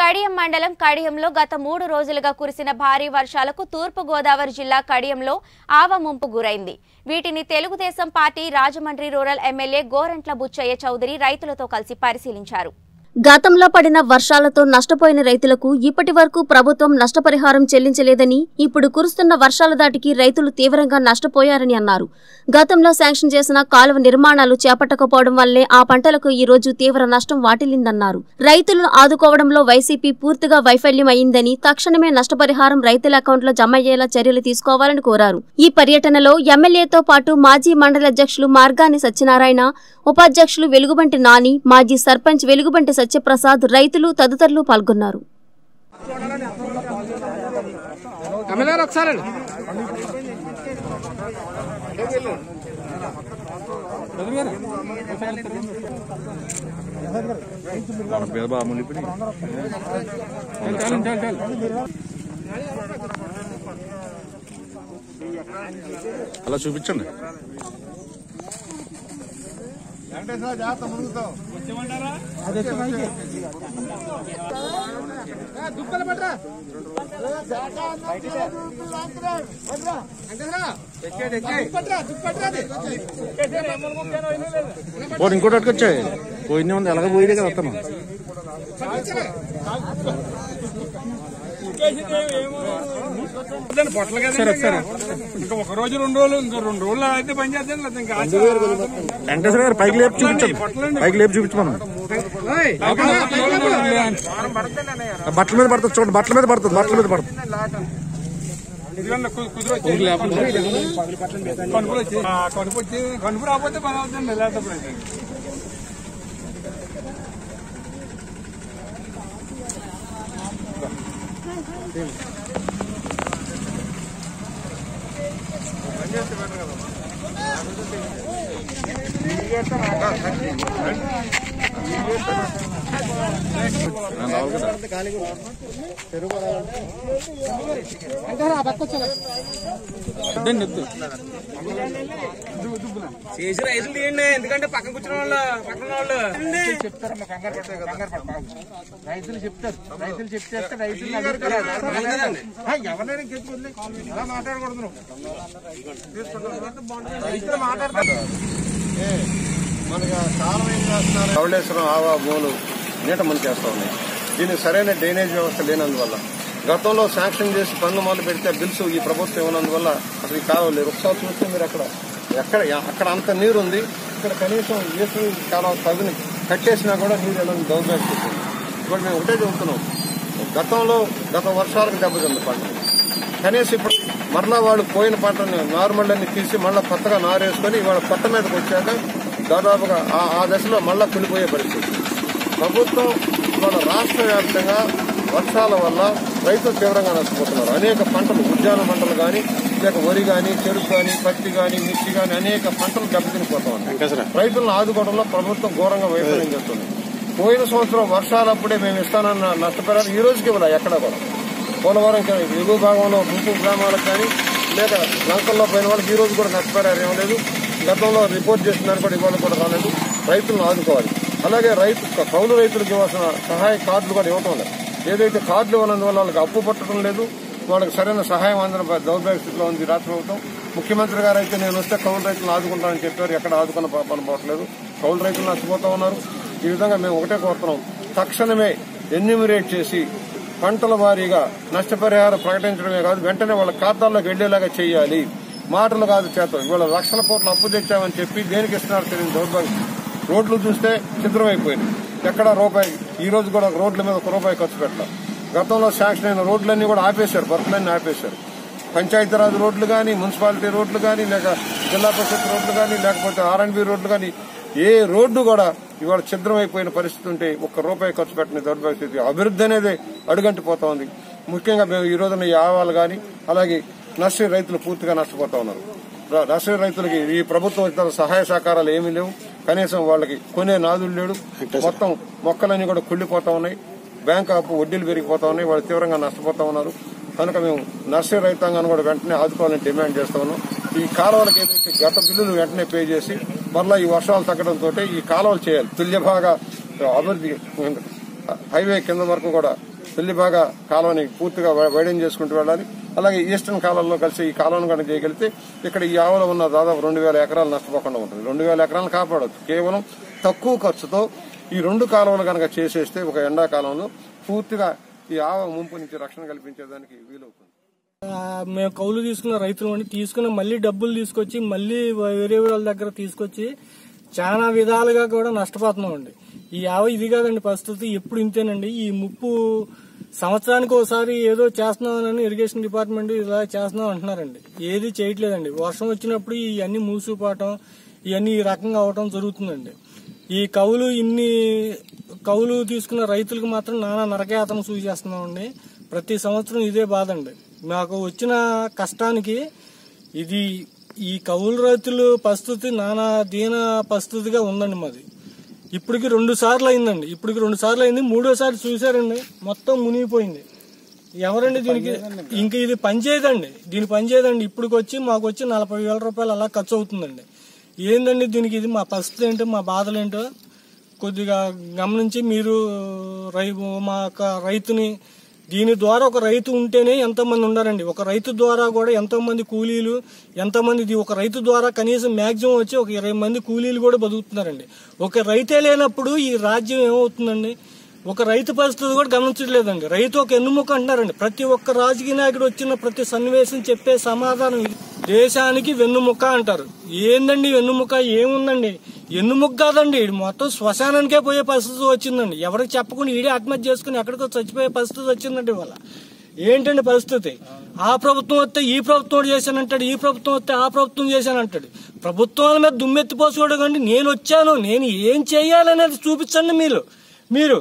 కడియం మండలం కడియంలో గత మూడు రోజులుగా కురిసిన భారీ వర్షాలకు తూర్పు గోదావరి జిల్లా కడియంలో ఆవ ముంపు గురైంది వీటిని Telugu Desam party Rajahmundry rural MLA Gorantla Butchaiah Chowdary రైతులతో కలిసి పరిశీలించారు గతంలో పడిన వర్షాలతో నష్టపోయిన రైతులకు ఇప్పటి వరకు ప్రభుత్వం నష్టపరిహారం చెల్లించలేదని ఇప్పుడు కురుస్తున్న వర్షాల దాటికి రైతులు తీవ్రంగా నష్టపోయారని అన్నారు గతంలో శాంక్షన్ చేసిన కాలువ నిర్మాణాలు చేపట్టకపోవడం వల్లే ఆ పంటలకు ఈ రోజు తీవ్ర నష్టం వాటిల్లిందన్నారు రైతులను ఆదుకోవడంలో వైసీపీ పూర్తిగా వైఫల్యం అయిందని తక్షణమే నష్టపరిహారం రైతుల అకౌంట్లో జమ అయ్యేలా చర్యలు తీసుకోవాలని కోరారు ఈ పర్యటనలో ఎమ్మెల్యేతో పాటు మాజీ మండలి అధ్యక్షులు మార్గాని సత్యనారాయణ ఉపాధ్యక్షులు వెలుగుబంటి నాని మాజీ సర్పంచ్ వెలుగుబంటి సత్యప్రసాద్ రైతులు తదితరులు పాల్గొన్నారు ఎమ్మెల్యే గారు ఒకసారి మన పేద బాగా మునిపి అలా చూపించండి దుక్కలు పట్టరా పట్టరా దుక్కు పట్టరా అది. పోనీ ఇంకోటి అట్టుకొచ్చాయి పోయిన ఉంది ఎలాగ పోయిదే కదా వస్తాను పొట్ల కదా సరే ఇంకా ఒక రోజు రెండు రోజులు ఇంకా రెండు రోజులు అయితే పని చేద్దాం లేదా ఇంకా వెంకటేశ్వర గారు పైకి లేపి చూపించండి పైకి లేపి చూపించమను ఆ బట్టల మీద పడుతుంది చూడండి బట్టల మీద పడుతుంది బట్టల మీద పడుతుంది కనుపులు వచ్చి ఆ, కనుపు వచ్చి కనుపు రాకపోతే పని అవుతుంది లేకపోతే అయితే చేసి రైతులు తీయండి ఎందుకంటే పక్కన కూర్చున్న వాళ్ళు పక్కన వాళ్ళు చెప్తారమ్మా కంగారు పడతాయి కదా కంగారు పడతావు రైతులు చెప్తారు రైతులు చెప్తే రైతులు అడుగుతారు. ఆ, ఎవరినైనా ఇంకెందుకు వదిలే? అలా మాట్లాడకూడదు నువ్వు. రైతులు మాట్లాడతారు మనకి కాలం ఏం చేస్తున్నారు ధవళేశ్వరం ఆవా బోలు నీట మన చేస్తా ఉన్నాయి దీనికి సరైన డ్రైనేజ్ వ్యవస్థ లేనందువల్ల గతంలో శాంక్షన్ చేసి పనులు మొదలు పెడితే బిల్స్ ఈ ప్రభుత్వం ఇవ్వనందువల్ల అసలు ఈ కాలువ లేదు ఒకసారి చూస్తే మీరు అక్కడ ఎక్కడ అక్కడ అంత నీరు ఉంది ఇక్కడ కనీసం ఏసు కాలం తగుని కట్టేసినా కూడా నీరు ఎలా దౌర్భాగ్యం ఇప్పుడు మేము ఒకటే చెబుతున్నాం గతంలో గత వర్షాలకు దెబ్బతింది పంట కనీసం ఇప్పుడు మరలా వాళ్ళు పోయిన పంటని నార్మల్ అన్ని తీసి మళ్ళీ కొత్తగా నారేసుకొని ఇవాళ కొత్త మీదకి వచ్చాక దాదాపుగా ఆ- ఆ దశలో మళ్ళా కులిపోయే పరిస్థితి ప్రభుత్వం ఇవాళ రాష్ట్ర వ్యాప్తంగా వర్షాల వల్ల రైతులు తీవ్రంగా నష్టపోతున్నారు అనేక పంటలు ఉద్యాన పంటలు కానీ లేక వరి కానీ చెరుకు కానీ పత్తి కానీ మిర్చి కానీ అనేక పంటలు దెబ్బతినిపోతా ఉన్నాయి రైతులను ఆదుకోవడంలో ప్రభుత్వం ఘోరంగా వైఫల్యం చేస్తుంది పోయిన సంవత్సరం వర్షాలప్పుడే మేము ఇస్తానన్న నష్టపరిహారం ఈ రోజుకి ఇవ్వాలి ఎక్కడ కూడా పోలవరం కా- ఎగువ భాగంలో ముంపు గ్రామాలకు కానీ లేక లంకల్లో పోయిన వాళ్ళకి ఈ రోజు కూడా నష్టపరిహారం ఏం లేదు గతంలో రిపోర్ట్ చేసిన దాన్ని కూడా ఇవాళ కూడా రాలేదు రైతులను ఆదుకోవాలి అలాగే రైతు కౌలు రైతులకు ఇవ్వాల్సిన సహాయ కార్డులు కూడా ఇవ్వటం లేదు ఏదైతే కార్డులు ఇవ్వనందువల్ల వాళ్ళకి అప్పు పట్టడం లేదు వాళ్ళకి సరైన సహాయం అందడం దౌర్భాగ్య స్థితిలో ఉంది రాష్ట్ర ప్రభుత్వం ముఖ్యమంత్రి గారు అయితే నేను వస్తే కౌలు రైతులను ఆదుకుంటానని చెప్పారు ఎక్కడ ఆదుకున్న పాపన పోవట్లేదు కౌలు రైతులు నష్టపోతా ఉన్నారు ఈ విధంగా మేము ఒకటే కోరుతున్నాం తక్షణమే ఎన్యూమిరేట్ చేసి పంటల వారీగా నష్టపరిహారం ప్రకటించడమే కాదు వెంటనే వాళ్ళ ఖాతాల్లోకి వెళ్లేలాగా చేయాలి మాటలు కాదు చేతం ఇవాళ లక్షల కోట్ల అప్పు తెచ్చామని చెప్పి దేనికి ఇస్తున్నారు తెలియని దౌర్భాగ్యం రోడ్లు చూస్తే చిత్రమైపోయింది ఎక్కడ రూపాయి ఈ రోజు కూడా రోడ్ల మీద ఒక రూపాయి ఖర్చు పెట్టాలి గతంలో శాంక్షన్ అయిన రోడ్లన్నీ కూడా ఆపేశారు బర్తులన్నీ ఆపేశారు పంచాయతీరాజ్ రోడ్లు కానీ మున్సిపాలిటీ రోడ్లు కానీ లేక జిల్లా పరిషత్ రోడ్లు కానీ లేకపోతే ఆర్ఎండ్బి రోడ్లు కానీ ఏ రోడ్డు కూడా ఇవాళ ఛిద్రమైపోయిన పరిస్థితి ఉంటే ఒక్క రూపాయి ఖర్చు పెట్టని దౌర్భాగ్య స్థితి అభివృద్ధి అనేది అడుగంటిపోతా ఉంది ముఖ్యంగా మేము ఈ రోజున ఈ ఆవాలు కానీ అలాగే నర్సరీ రైతులు పూర్తిగా నష్టపోతా ఉన్నారు ర- నర్సరీ రైతులకి ఈ ప్రభుత్వం ఇతర సహాయ సహకారాలు ఏమీ లేవు కనీసం వాళ్ళకి కొనే నాదులు లేడు మొత్తం మొక్కలన్నీ కూడా కుళ్ళిపోతా ఉన్నాయి బ్యాంక్ అప్పు వడ్డీలు పెరిగిపోతా ఉన్నాయి వాళ్ళు తీవ్రంగా నష్టపోతా ఉన్నారు కనుక మేము నర్సరీ రైతాంగాన్ని కూడా వెంటనే ఆదుకోవాలని డిమాండ్ చేస్తా ఉన్నాం ఈ కాలువలకు ఏదైతే గత బిల్లులు వెంటనే పే చేసి మరలా ఈ వర్షాలు తగ్గడంతో ఈ కాలువలు చేయాలి తుల్య భాగా అభివృద్ధి హైవే కింద వరకు కూడా వెల్లిబాగా కాలువని పూర్తిగా వై- వైడెన్ చేసుకుంటూ వెళ్ళాలి అలాగే ఈస్టర్న్ కాలంలో కలిసి ఈ కాలువను కనుక చేయగలిగితే ఇక్కడ ఈ ఆవులో ఉన్న దాదాపు రెండు వేల ఎకరాలు నష్టపోకుండా ఉంటుంది రెండు వేల ఎకరాలను కాపాడవచ్చు కేవలం తక్కువ ఖర్చుతో ఈ రెండు కాలువలు కనుక చేసేస్తే ఒక ఎండాకాలంలో పూర్తిగా ఈ ఆవ ముంపు నుంచి రక్షణ కల్పించేదానికి వీలవుతుంది ఆ, మేము కౌలు తీసుకున్న రైతులు అండి తీసుకున్న మళ్ళీ డబ్బులు తీసుకొచ్చి మళ్ళీ వేరే వాళ్ళ దగ్గర తీసుకొచ్చి చాలా విధాలుగా కూడా నష్టపోతున్నాం అండి ఈ ఆవ ఇది కాదండి పరిస్థితి ఎప్పుడు ఇంతేనండి ఈ ముప్పు సంవత్సరానికి ఒకసారి ఏదో చేస్తున్నామని ఇరిగేషన్ డిపార్ట్మెంట్ ఇలా చేస్తున్నాం అంటున్నారండి ఏది చేయట్లేదండి వర్షం వచ్చినప్పుడు ఇవన్నీ మూసిపోవటం ఇవన్నీ ఈ రకంగా అవటం జరుగుతుందండి ఈ కవులు ఇన్ని కవులు తీసుకున్న రైతులకు మాత్రం నానా నరకయాతన చూసేస్తున్నామండి ప్రతి సంవత్సరం ఇదే బాధ అండి మాకు వచ్చిన కష్టానికి ఇది ఈ కవులు రైతులు పరిస్థితి నానా దీన పరిస్థితిగా ఉందండి మాది ఇప్పటికి రెండు సార్లు అయిందండి ఇప్పటికి రెండు సార్లు అయింది మూడోసారి చూసారండి మొత్తం మునిగిపోయింది ఎవరండి దీనికి ఇంక ఇది పనిచేయదండి దీని పనిచేయదండి ఇప్పటికి వచ్చి మాకు వచ్చి నలభై వేల రూపాయలు అలా ఖర్చు అవుతుందండి ఏందండి దీనికి ఇది మా పరిస్థితి ఏంటో మా బాధలు ఏంటో కొద్దిగా గమనించి మీరు రై మా యొక్క రైతుని దీని ద్వారా ఒక రైతు ఉంటేనే ఎంతో మంది ఉన్నారండి ఒక రైతు ద్వారా కూడా ఎంతో మంది కూలీలు ఎంతో మంది ఇది ఒక రైతు ద్వారా కనీసం మాక్సిమం వచ్చి ఒక ఇరవై మంది కూలీలు కూడా బతుకుతున్నారండి ఒక రైతే లేనప్పుడు ఈ రాజ్యం ఏమవుతుందండి ఒక రైతు పరిస్థితి కూడా గమనించట్లేదండి రైతు ఒక ఎన్నుముక అంటున్నారండి ప్రతి ఒక్క రాజకీయ నాయకుడు వచ్చిన ప్రతి సన్నివేశం చెప్పే సమాధానం ఇది. దేశానికి వెన్నుముక్క అంటారు ఏందండి వెన్నుముక్క ఏముందండి ఎన్నుముక్క కాదండి ఇది మొత్తం శ్మశానానికే పోయే పరిస్థితి వచ్చిందండి ఎవరికి చెప్పకుండా ఈడే ఆత్మహత్య చేసుకుని ఎక్కడికో చచ్చిపోయే పరిస్థితి వచ్చిందండి ఇవాళ ఏంటండి పరిస్థితి ఆ ప్రభుత్వం వస్తే ఈ ప్రభుత్వం ఒకటి చేశానంటాడు ఈ ప్రభుత్వం వస్తే ఆ ప్రభుత్వం చేశానంటాడు ప్రభుత్వాల మీద దుమ్మెత్తిపోసుకోవడం కండి నేను వచ్చాను నేను ఏం చేయాలనేది చూపించండి మీరు మీరు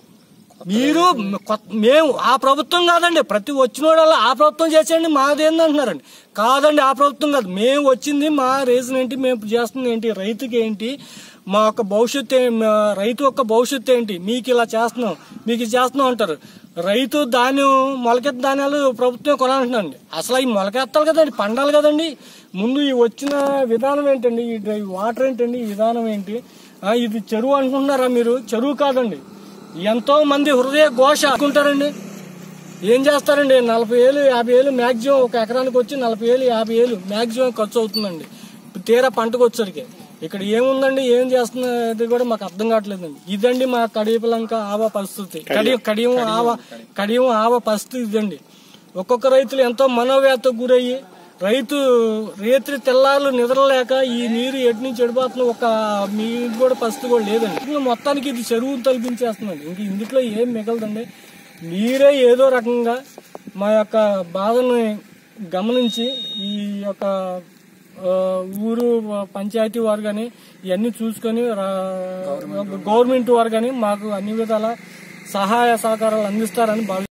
మీరు కొత్త- మేము ఆ ప్రభుత్వం కాదండి ప్రతి వచ్చినోడల్లా ఆ ప్రభుత్వం చేసేయండి మాదేంది అంటున్నారండి కాదండి ఆ ప్రభుత్వం కాదు మేము వచ్చింది మా రీజన్ ఏంటి మేము చేస్తుంది ఏంటి రైతుకి ఏంటి మా యొక్క భవిష్యత్తు ఏ- మా రైతు యొక్క భవిష్యత్తు ఏంటి మీకు ఇలా చేస్తున్నాం మీకు ఇది చేస్తున్నాం అంటారు రైతు ధాన్యం మొలకెత్త ధాన్యాలు ప్రభుత్వం కొనాలంటున్నాండి అసలు ఈ మొలకెత్తాలి కదండి పండాలి కదండి ముందు ఈ వచ్చిన విధానం ఏంటండి ఈ డ్రై- వాటర్ ఏంటండి ఈ విధానం ఏంటి ఆ, ఇది చెరువు అనుకుంటున్నారా మీరు చెరువు కాదండి ఎంతో మంది హృదయ ఘోష అనుకుంటారండి ఏం చేస్తారండి నలభై ఏళ్ళు యాభై ఏళ్ళు మాక్సిమం ఒక ఎకరానికి వచ్చి నలభై ఏళ్ళు యాభై ఏళ్ళు మాక్సిమం ఖర్చు అవుతుందండి తీరా పంటకు వచ్చరికి ఇక్కడ ఏముందండి ఏం చేస్తున్నది కూడా మాకు అర్థం కావట్లేదండి ఇదండి మా కడియపలంక ఆవ పరిస్థితి కడియం కడియం ఆవ కడియం ఆవ పరిస్థితి ఇదండి ఒక్కొక్క రైతులు ఎంతో మనోవ్యాధకు గురయ్యి రైతు రేత్రి తెల్లార్లు నిద్రలేక ఈ నీరు ఎటు నుంచి ఎడిపోతున్న ఒక మీ కూడా పరిస్థితి కూడా లేదండి ఇందులో మొత్తానికి ఇది చెరువు తలపించేస్తుందండి ఇంక ఇందులో ఏం మిగలదండి మీరే ఏదో రకంగా మా యొక్క బాధని గమనించి ఈ యొక్క ఆ, ఊరు పంచాయతీ వారు కానీ ఇవన్నీ చూసుకొని రా- గవర్నమెంట్ వారు కానీ మాకు అన్ని విధాల సహాయ సహకారాలు అందిస్తారని భావి